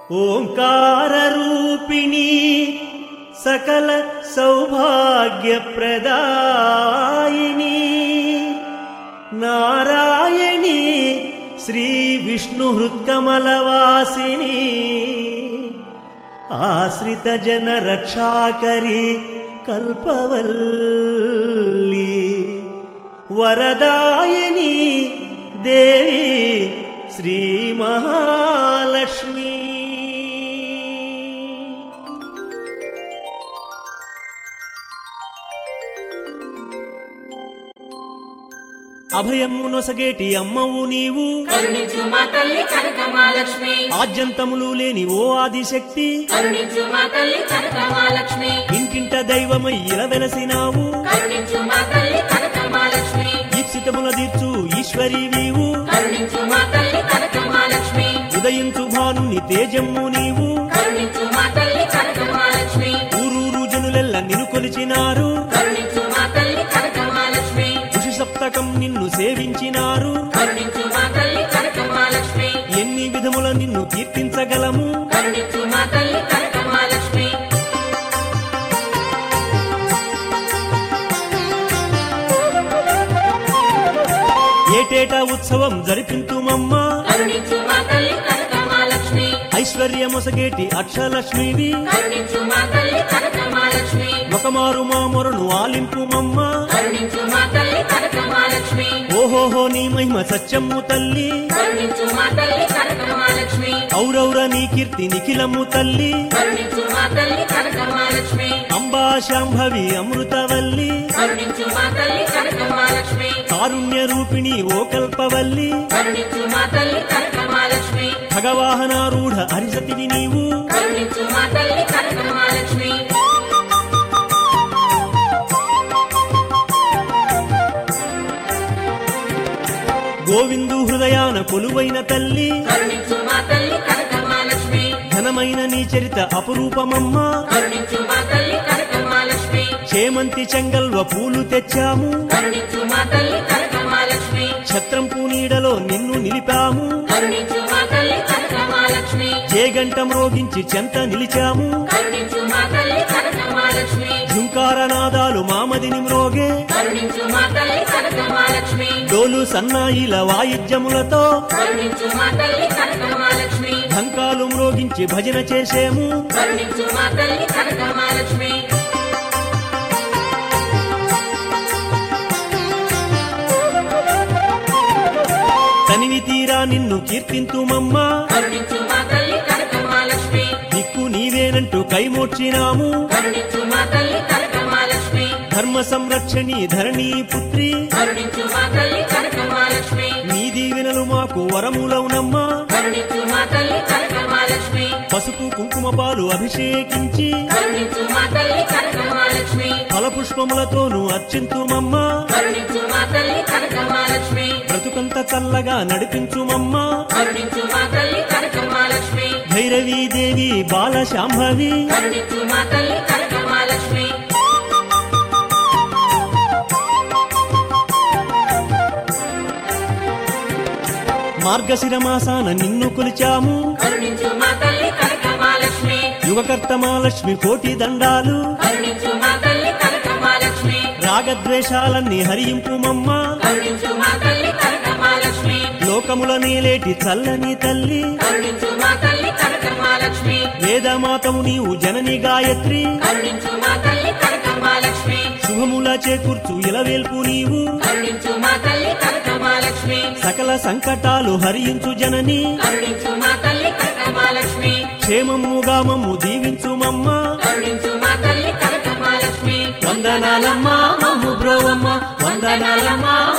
ఓంకారరూపిణి సకల సౌభాగ్యప్రదాయిని నారాయణి శ్రీ విష్ణు హృత్కమలవాసిని ఆశ్రిత జన రక్షాకరి కల్పవల్లి వరదాయని దేవి శ్రీ మహాలక్ష్మి అభయము నొసగేటి అమ్మవు నీవు కరుణించు మా తల్లి కనకమాలక్ష్మి ఆద్యంతములు లేని ఓ ఆదిశక్తి కరుణించు మా తల్లి కనకమాలక్ష్మి ఇంటింట దైవమై ఇలవెలసినావు కరుణించు మా తల్లి కనకమాలక్ష్మి ఈప్సితముల తీర్చు ఈశ్వరి నీవు కరుణించు మా తల్లి కనకమాలక్ష్మి ఉదయించు భానుని తేజమ్ము నీవు కరుణించు మా తల్లి కనకమాలక్ష్మి ఊరూరు జనులెల్ల నిన్ను కొలిచినారు కరుణించు మా తల్లి కనకమాలక్ష్మి ఋషి సప్తకం నిన్ను సేవించినారు కరుణించు మా తల్లి కనకమాలక్ష్మి ఎన్ని విధముల నిన్ను కీర్తించగలము కరుణించు మా తల్లి కనకమాలక్ష్మి ఏటేటా ఉత్సవం జరిపింతుమమ్మా కరుణించు మా తల్లి కనకమాలక్ష్మి ఐశ్వర్యమొసగేటి అక్షలక్ష్మివి కరుణించు మా తల్లి కనకమాలక్ష్మి ఒకమారు మా మొరను ఆలింపుమమ్మా కరుణించు మా తల్లి కనకమాలక్ష్మి ఓహోహో నీ మహిమ సత్యము తల్లి కరుణించు మా తల్లి కనకమాలక్ష్మి ఔరౌర నీ కీర్తి నిఖిలము తల్లి కరుణించు మా తల్లి కనకమాలక్ష్మి అంబా శాంభవి అమృతవల్లి కరుణించు మా తల్లి కనకమాలక్ష్మి కారుణ్య రూపిణి ఓ కల్పవల్లి కరుణించు మా తల్లి కనకమాలక్ష్మి భగవాహనారూఢ హరిసతివి నీవు కరుణించు మా తల్లి కనకమాలక్ష్మి గోవిందు హృదయాన కొలువైన తల్లి కరుణించు మా తల్లి కనకమాలక్ష్మి ఘనమైన నీ చరిత అపురూపమమ్మా కరుణించు మా తల్లి కనకమాలక్ష్మి చేమంతి చెంగల్వ పూలు తెచ్చాము కరుణించు మా తల్లి కనకమాలక్ష్మి ఛత్రం పూనీడలో నిన్ను నిలిపాము కరుణించు మా తల్లి కనకమాలక్ష్మి చేగంట మ్రోగించి చెంత నిలిచాము కరుణించు మా తల్లి కనకమాలక్ష్మి ఝుంకారనాదాలు మామదిని మ్రోగే కరుణించు మా తల్లి కనకమాలక్ష్మి డోలు సన్నాయిల వాయిద్యములతో కరుణించు మా తల్లి కనకమాలక్ష్మి ఢంకాలు మ్రోగించి భజన చేసేము కరుణించు మా తల్లి కనకమాలక్ష్మి తనివి తీరా నిన్ను కీర్తింతుమమ్మా కరుణించు మా తల్లి కనకమాలక్ష్మి దిక్కు నీవేనంటూ కైమోర్చినాము కరుణించు మా తల్లి కనకమాలక్ష్మి ధర్మ సంరక్షణి ధరణీ పుత్రి కరుణించు మా తల్లి కనకమాలక్ష్మి నీ దీవెనలు మాకు వరములవునమ్మా కరుణించు మా తల్లి కనకమాలక్ష్మి పసుపు కుంకుమ పాలు అభిషేకించి కరుణించు మా తల్లి కనకమాలక్ష్మి ఫలపుష్పములతోనూ అర్చింతుమమ్మా కరుణించు మా తల్లి కనకమాలక్ష్మి బ్రతుకంత చల్లగా నడిపించుమమ్మా కరుణించు మా తల్లి కనకమాలక్ష్మి భైరవీదేవి బాల శాంభవి కరుణించు మా తల్లి కనకమాలక్ష్మి మార్గశిర మాసాన నిన్ను కొలిచాము కరుణించు మా తల్లి కనకమాలక్ష్మి యుగకర్త మహాలక్ష్మి కోటి దండాలు కరుణించు మా తల్లి కనకమాలక్ష్మి రాగద్వేషాలన్నీ హరింపుమమ్మా కరుణించు మా తల్లి కనకమాలక్ష్మి లోకముల నేలేటి చల్లని తల్లి కరుణించు మా తల్లి కనకమాలక్ష్మి వేదమాతము నీవు జనని గాయత్రి కరుణించు మా తల్లి కనకమాలక్ష్మి శుభముల చేకూర్చు ఇలవేల్పు నీవు కరుణించు మా తల్లి కనకమాలక్ష్మి సకల సంకటాలు హరించు జనని కరుణించు మా తల్లి కనకమాలక్ష్మి క్షేమముగా మమ్ము దీవించుమమ్మా కరుణించు మా తల్లి కనకమాలక్ష్మి వందనాలమ్మా మమ్ము బ్రోవమ్మ వందనాలమ్మా